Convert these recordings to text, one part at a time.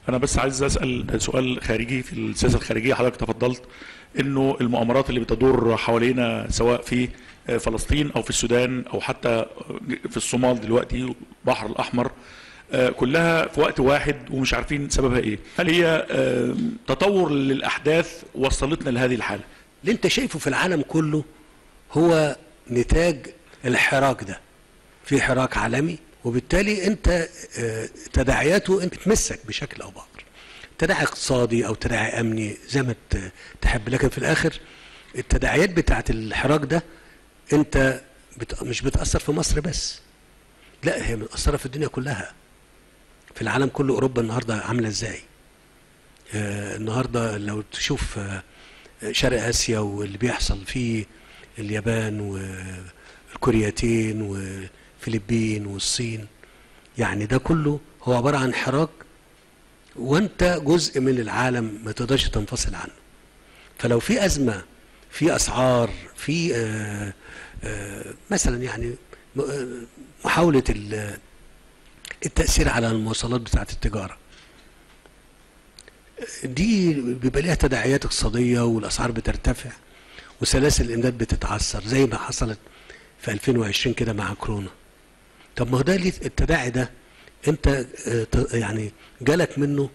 انا بس عايز اسال سؤال خارجي في السياسه الخارجيه حضرتك تفضلت انه المؤامرات اللي بتدور حوالينا سواء في فلسطين او في السودان او حتى في الصومال دلوقتي البحر الاحمر آه، كلها في وقت واحد ومش عارفين سببها ايه هل هي آه، تطور للاحداث وصلتنا لهذه الحاله اللي انت شايفه في العالم كله هو نتاج الحراك ده في حراك عالمي وبالتالي انت آه، تداعياته انت تمسك بشكل او باخر تداعي اقتصادي او تداعي امني زي ما ت- تحب لكن في الاخر التداعيات بتاعت الحراك ده انت بت... مش بتاثر في مصر بس لا هي متاثره في الدنيا كلها في العالم كله اوروبا النهارده عامله ازاي آه النهارده لو تشوف آه شرق اسيا واللي بيحصل في اليابان والكوريتين والفلبين والصين يعني ده كله هو عباره عن حراك وانت جزء من العالم ما تقدرش تنفصل عنه فلو في ازمه في اسعار في آه آه مثلا يعني م- آه، محاوله ال- التاثير على المواصلات بتاعه التجاره دي بيبقى ليها تداعيات اقتصاديه والاسعار بترتفع وسلاسل الامداد بتتعثر زي ما حصلت في 2020 كده مع كورونا طب ما هو ده ليه التداعي ده انت آه، ت- يعني جالك منه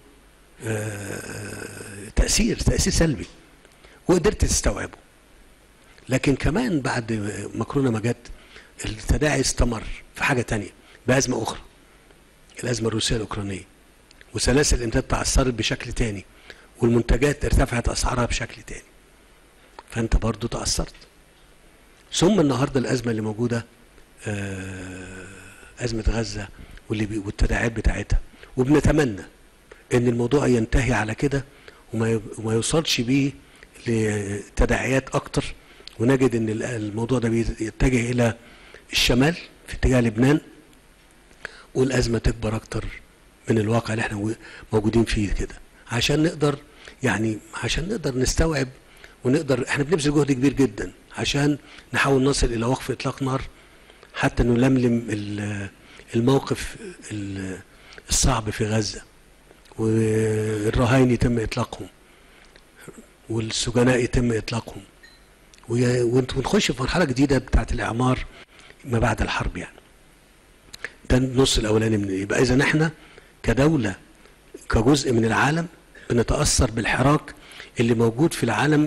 آه، تاثير تاثير سلبي وقدرت تستوعبه لكن كمان بعد ما كورونا ما جت التداعي استمر في حاجه تانية بازمه اخرى الازمه الروسيه الاوكرانيه وسلاسل الامداد تعثرت بشكل تاني والمنتجات ارتفعت اسعارها بشكل تاني فانت برضو تاثرت ثم النهارده الازمه اللي موجوده آه، ازمه غزه واللي بي- والتداعيات بتاعتها وبنتمنى ان الموضوع ينتهي على كده وما ي- وما يوصلش بيه لتداعيات اكتر ونجد ان ال- الموضوع ده بيتجه الى الشمال في اتجاه لبنان والازمه تكبر اكتر من الواقع اللي احنا و- موجودين فيه كده عشان نقدر يعني عشان نقدر نستوعب ونقدر احنا بنبذل جهد كبير جدا عشان نحاول نصل الى وقف اطلاق نار حتى نلملم ال- الموقف ال- الصعب في غزه والرهائن يتم اطلاقهم والسجناء يتم اطلاقهم وي- ونت- ونخش في مرحله جديده بتاعت الاعمار ما بعد الحرب يعني ده النص الاولاني من يبقى اذا احنا كدوله كجزء من العالم بنتاثر بالحراك اللي موجود في العالم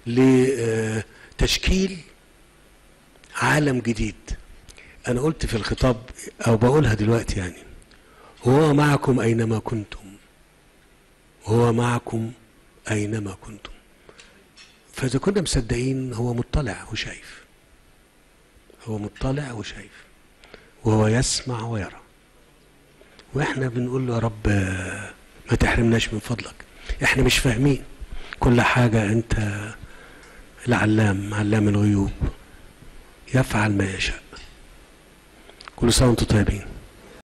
لتشكيل عالم جديد انا قلت في الخطاب او بقولها دلوقتي يعني هو معكم اينما كنتم هو معكم اينما كنتم فاذا كنا مصدقين هو مطلع وشايف هو مطلع وشايف وهو يسمع ويرى واحنا بنقول له يا رب آه، ما تحرمناش من فضلك احنا مش فاهمين كل حاجة انت العلام علام الغيوب يفعل ما يشاء كل سنة وانتم طيبين